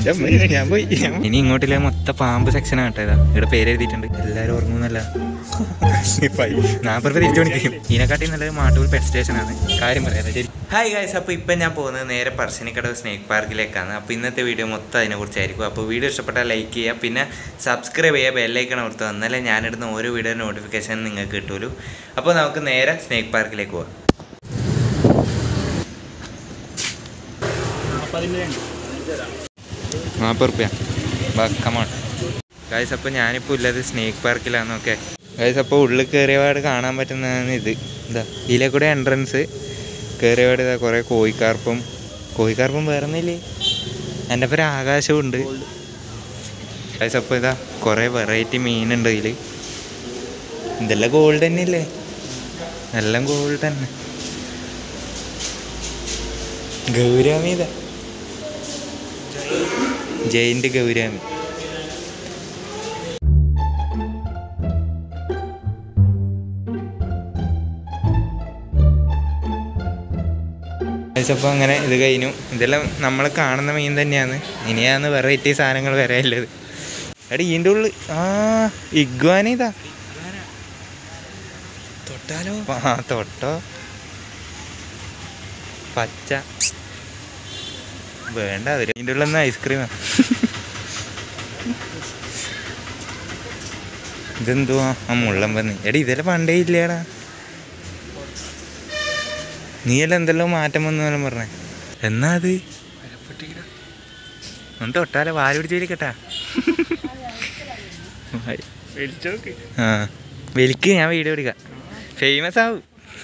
ഞാൻ പോയി ഞാൻ പോയി ഇനി ഇങ്ങോട്ടില്ല മൊത്തം പാമ്പ് സെക്ഷൻ ആട്ടോ ഇതാ ഇവിടെ പേര് എഴുതിയിട്ടുണ്ട് എല്ലാരും ഉറങ്ങുന്നല്ല നാപ്പത് തിരിച്ചു പണിക്കും ഇതിനെക്കാട്ടി നല്ലത് മാട്ടൂർ പെറ്റ് സ്റ്റേഷൻ ആണ് കാര്യം പറയാതെ ശരി ഹായ് ഗായ്സ് അപ്പോൾ ഇപ്പം ഞാൻ പോകുന്നത് നേരെ പറശ്ശിനിക്കടവ് സ്നേക്ക് പാർക്കിലേക്കാണ് അപ്പോൾ ഇന്നത്തെ വീഡിയോ മൊത്തം അതിനെക്കുറിച്ചായിരിക്കും അപ്പോൾ വീഡിയോ ഇഷ്ടപ്പെട്ടാൽ ലൈക്ക് ചെയ്യുക പിന്നെ സബ്സ്ക്രൈബ് ചെയ്യുക ബെല്ലൈക്കൺ ഓർത്ത് എന്നാലേ ഞാനിടുന്ന ഓരോ വീഡിയോ നോട്ടിഫിക്കേഷൻ നിങ്ങൾക്ക് കിട്ടുള്ളൂ അപ്പോൾ നമുക്ക് നേരെ സ്നേക്ക് പാർക്കിലേക്ക് പോവാം നാൽപ്പത് റുപ്യ കമോൺ ഗൈസ് അപ്പോൾ ഞാനിപ്പോൾ ഉള്ളത് സ്നേക്ക് പാർക്കിലാണ് ഓക്കെ ഗൈസ് അപ്പോൾ ഉള്ളിൽ കയറിയപാട് കാണാൻ പറ്റുന്നതാണ് ഇത് എന്താ ഇതിലെ കൂടെ എൻട്രൻസ് കയറിയപാട് ഇതാ കുറേ കോഴിക്കാർപ്പും കോഴിക്കാർപ്പും വേറെ ഒന്നുമില്ലേ എൻ്റെ പേര് ആകാശവും ഉണ്ട് ഗൈസ് അപ്പോൾ ഇതാ കുറേ വെറൈറ്റി മീനുണ്ട് ഇതിൽ ഇതെല്ലാം ഗോൾഡ് തന്നെയല്ലേ എല്ലാം ഗോൾഡ് തന്നെ ഗൗരാമി ഇതാ ജയിന്റ് ഗൗരാമി അപ്പോൾ അങ്ങനെ ഇത് കഴിഞ്ഞു ഇതെല്ലാം നമ്മൾ കാണുന്ന മീൻ തന്നെയാണ് ഇനിയാണ് വെറൈറ്റി സാധനങ്ങൾ വരാനുള്ളത് എടാ ഇതിൻ്റെ ഉള്ളിൽ ആ ഇഗ്വാന ഇതാ തൊട്ടാലോ ആ തൊട്ടോ പച്ച വേണ്ട അവര് ഇതിൻ്റെ ഉള്ളിൽ ഐസ്ക്രീമാ ഇതെന്തുവാ ആ മുള്ളം പന്നി എടാ ഇതെല്ലാം പണ്ടേ ഇല്ലേടാ നീയെല്ലാം എന്തെല്ലാം മാറ്റം വന്നു എല്ലാം പറഞ്ഞേ എന്നാ അത് ഒന്ന് തൊട്ടാലോ വാല് പിടിച്ചിരിക്കട്ടാ വലിച്ചോക്ക് ആ വലിക്ക് ഞാൻ വീഡിയോ എടുക്കാം ഫേമസ് ആവും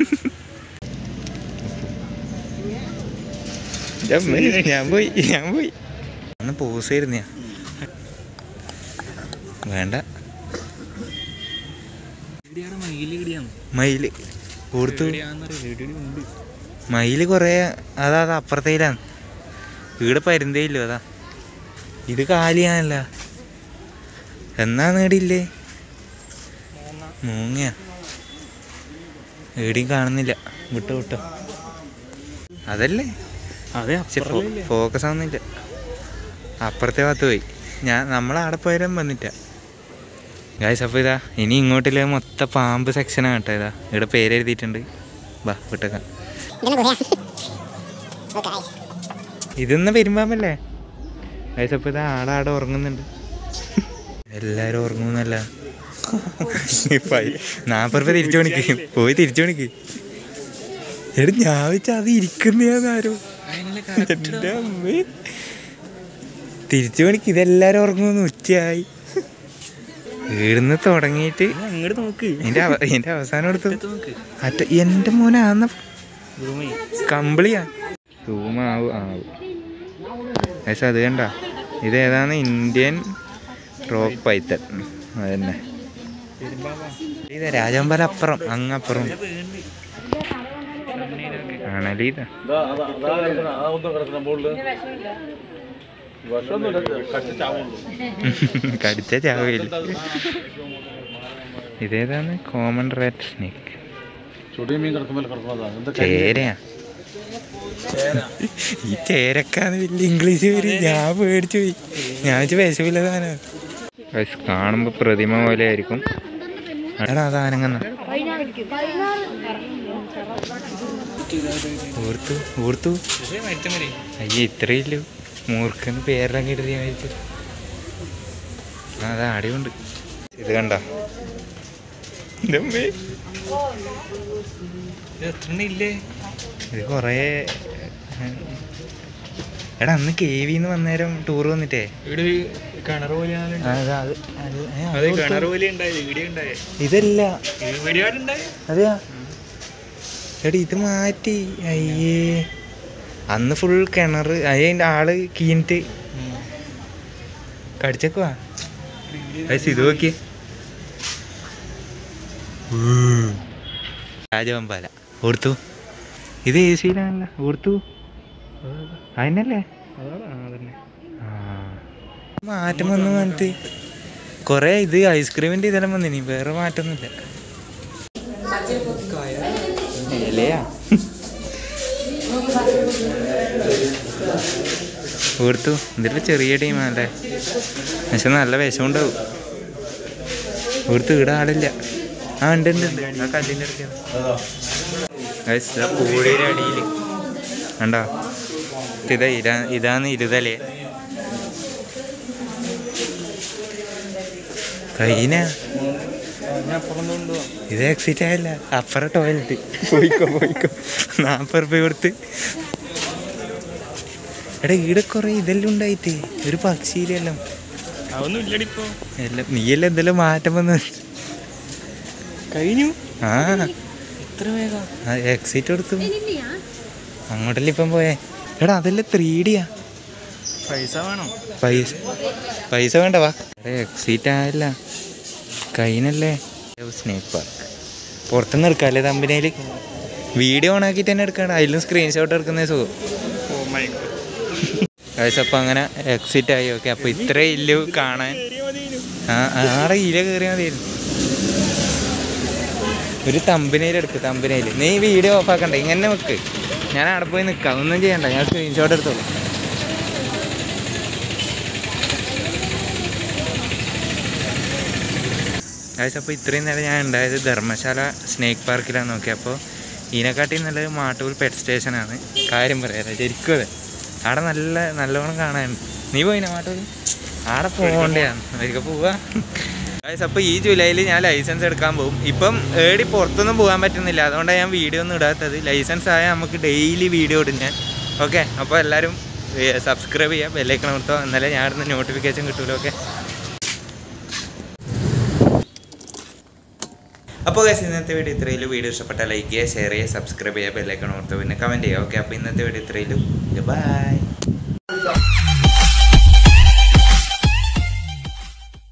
ഞാൻ പോയി, ഞാൻ പോയി ഞാൻ പോയി ഒന്ന് പോസ് ചെയ്തിരുന്ന വേണ്ട ഇവിടെയാണ് മയില് ഇവിടെയാണ് മയില് കൊടുത്തു എവിടെയാണെന്നറിയില്ല ഇവിടെ ഉണ്ട് മയില് കുറേ അതാ അതാ അപ്പുറത്തേലാണ് ഇവിടെ പരുന്തേ ഇല്ലോ അതാ ഇത് കാലിയാണല്ല എന്നാ നേടിയില്ലേ മൂങ്ങയാ എവിടെയും കാണുന്നില്ല വിട്ടോ വിട്ടോ അതല്ലേ അതെ പക്ഷെ ഫോക്കസ് ആവുന്നില്ല അപ്പുറത്തെ ഭാഗത്ത് പോയി ഞാൻ നമ്മളവിടെ പോയാലും വന്നിട്ട ഗായ്സ് അപ്പോൾ ഇതാ ഇനി ഇങ്ങോട്ടില്ല മൊത്തം പാമ്പ് സെക്ഷനാണ് കേട്ടോ ഇതാ ഇവിടെ പേര് എഴുതിയിട്ടുണ്ട് വാ വിട്ടേക്കാം ഇതൊന്ന് പെരുമ്പാമ്പല്ലേ ഗായ്സ് അപ്പോൾ ഇതാ ആടാടെ ഉറങ്ങുന്നുണ്ട് എല്ലാവരും ഉറങ്ങുന്നല്ല നാൽപ്പത് രൂപ തിരിച്ചു പണിക്ക് പോയി തിരിച്ചു പണിക്ക് എടി ഞാൻ വെച്ചാൽ അത് ഇരിക്കുന്നതാരോ എൻ്റെ അമ്മേ തിരിച്ചു പണിക്ക് ഇതെല്ലാരും ഉറങ്ങുന്നു ഉച്ചയായി വീടുന്ന് തുടങ്ങിയിട്ട് അങ്ങോട്ട് നോക്ക് എന്റെ അവ- എന്റെ അവസാനം എടുത്തു അടുത്ത് നോക്ക് അറ്റ എന്റെ മോനെ അന്ന റൂമേ കമ്പിളിയാ സൂമാവും ആവും പക്ഷെ അത് കണ്ട ഇത് ഏതാണ് ഇന്ത്യൻ റോക്ക് പൈത്തൻ അതന്നെ ഇത് രാജമ്പല അപ്പുറം അങ്ങപ്പുറം ആണല്ലേ ഇതാ കടിച്ച ചാവയില്ല ഇതേതാണ് കോമൺ റെഡ് സ്നേക്ക് ചേരയാ ഈ ചേരക്കാന്ന് വലിയ ഇംഗ്ലീഷ് പേര് ഞാൻ പേടിച്ചു പോയി ഞാൻ വെച്ച് വിശമില്ല സാധനം കാണുമ്പോ പ്രതിമ പോലെ ആയിരിക്കും എടാ സാധനങ്ങന്ന ഓർത്തു ഓർത്തു അയ്യ ഇത്രയില്ലു മൂർഖന്ന് പേരെല്ലാം കിട്ടി ഞാൻ വിചാരിച്ചു ആ, അതാ അടിയുണ്ട് ഇത് കണ്ട എത്ര ഇല്ലേ ഇത് കൊറേ എടാ അന്ന് കെ വിന്ന് വന്നേരം ടൂർ വന്നിട്ടേ ഇവിടെ ഒരു കിണർ പോലെയാണ് ആ, അത് അത് അത് ഏ, അതെ അത് കിണർ പോലെ ഉണ്ടായത് ഇവിടെ ഉണ്ടായേ ഇതല്ല ഇവിടെ ഉണ്ടായേ അതെയാ എടി ഇത് മാറ്റി അയ്യേ അന്ന് ഫുൾ കിണർ അതിൻ്റെ ആള് കീനിട്ട് കടിച്ചേക്കുവാ ഇത് നോക്കി രാജവമ്പാല ഓർത്തു ഇത് എ സിയിലാണല്ലോ ഓർത്തു അതിനല്ലേ അതാണ് അതന്നെ ആ. മാറ്റം വന്നു പറഞ്ഞിട്ട് കൊറേ ഇത് ഐസ്ക്രീമിന്റെ ഇതെല്ലാം വന്നിനി വേറെ മാറ്റൊന്നുമില്ല ഇലയാ കൊടുത്തു ഇതിൽ ചെറിയ ടീമാണല്ലേ പക്ഷെ നല്ല വിഷം ഉണ്ടാവും കൊടുത്തു ഇവിടെ ആളില്ല ആ ഉണ്ട് ഉണ്ട് ഉണ്ട് ആ കല്ലിൻ്റെ അടുത്ത് പൂടിയുടെ അടിയിൽ കണ്ടോ ഇതാ ഇതാ ഇതാണ് ഇരുതലേ കൈന ഇത് എക്സിറ്റ് ആയില്ല അപ്പുറം ടോയ്ലറ്റ് പോയിക്കോ പോയിക്കോ നാൽപ്പത് റുപ്യ കൊടുത്ത് എടാ ഈടെ കുറെ ഇതെല്ലാം ഉണ്ടായിട്ട് ഒരു പക്ഷിയിലെല്ലാം അതൊന്നും ഇല്ലടിപ്പോ എല്ലാം നീയെല്ലാം എന്തെല്ലാം മാറ്റം വന്ന് കഴിഞ്ഞു ആ എത്ര വേഗം എക്സിറ്റ് കൊടുത്തു അങ്ങോട്ടല്ലേ ഇപ്പം പോയേ എടാ അതെല്ലാം ത്രീ ഡിയാ പൈസ വേണം പൈസ പൈസ വേണ്ട വാ എക്സിറ്റ് ആയില്ല കൈനല്ലേ സ്നേക്ക് പാർക്ക് പുറത്തുനിന്ന് എടുക്കാല്ലേ തമ്പനയിൽ വീഡിയോ ഓൺ ആക്കിയിട്ട് തന്നെ എടുക്കണം അതിലും സ്ക്രീൻഷോട്ട് എടുക്കുന്ന സുഖം ഓ മൈ ഗൈസ് അപ്പം അങ്ങനെ എക്സിറ്റ് ആയി ഓക്കെ അപ്പോൾ ഇത്രേ ഇല്ലു കാണാൻ ആ ആടെ ഇല കയറിയാൽ മതിയായിരുന്നു ഒരു തമ്പനയിൽ എടുക്ക് തമ്പനയിൽ നീ വീഡിയോ ഓഫ് ആക്കണ്ട ഇങ്ങനെ വെക്ക് ഞാൻ അവിടെ പോയി നിൽക്കാം ഒന്നും ചെയ്യണ്ട ഞാൻ സ്ക്രീൻഷോട്ട് എടുത്തോളൂ ഗൈസ് അപ്പോൾ ഇത്രയും നേരം ഞാൻ ഉണ്ടായത് ധർമ്മശാല സ്നേക്ക് പാർക്കിലാണ് നോക്കി അപ്പോൾ ഇതിനെക്കാട്ടി നല്ലത് മാട്ടൂർ പെറ്റ് സ്റ്റേഷനാണ് കാര്യം പറയാതെ ശരിക്കും അതെ അവിടെ നല്ല നല്ലോണം കാണാനുണ്ട് നീ പോയിന മാട്ടൂർ അവിടെ പോകണ്ടയാണ് ഒരിക്കൽ പോവാ ഗൈസ് അപ്പോൾ ഈ ജൂലൈയിൽ ഞാൻ ലൈസൻസ് എടുക്കാൻ പോകും ഇപ്പം ഏടി പുറത്തൊന്നും പോകാൻ പറ്റുന്നില്ല അതുകൊണ്ടാണ് ഞാൻ വീഡിയോ ഒന്നും ഇടാത്തത് ലൈസൻസ് ആയാൽ നമുക്ക് ഡെയിലി വീഡിയോ ഇടും ഞാൻ ഓക്കെ അപ്പോൾ എല്ലാവരും സബ്സ്ക്രൈബ് ചെയ്യുക ബെല്ലൈക്കൺ കൊടുത്തോ എന്നാലേ ഞാൻ ഇടുന്ന നോട്ടിഫിക്കേഷൻ കിട്ടുമല്ലോ ഓക്കെ അപ്പോൾ ഗൈസ് ഇന്നത്തെ വീഡിയോ ഇത്രയിലും വീഡിയോ ഇഷ്ടപ്പെട്ടാൽ ലൈക്ക് ചെയ്യുക ഷെയർ ചെയ്യുക സബ്സ്ക്രൈബ് ചെയ്യുക ബെല്ലൈക്കൺ ഓർത്തോ പിന്നെ കമൻറ്റ് ചെയ്യുക ഓക്കെ അപ്പോൾ ഇന്നത്തെ വീഡിയോ ഇത്രയിലും ബൈ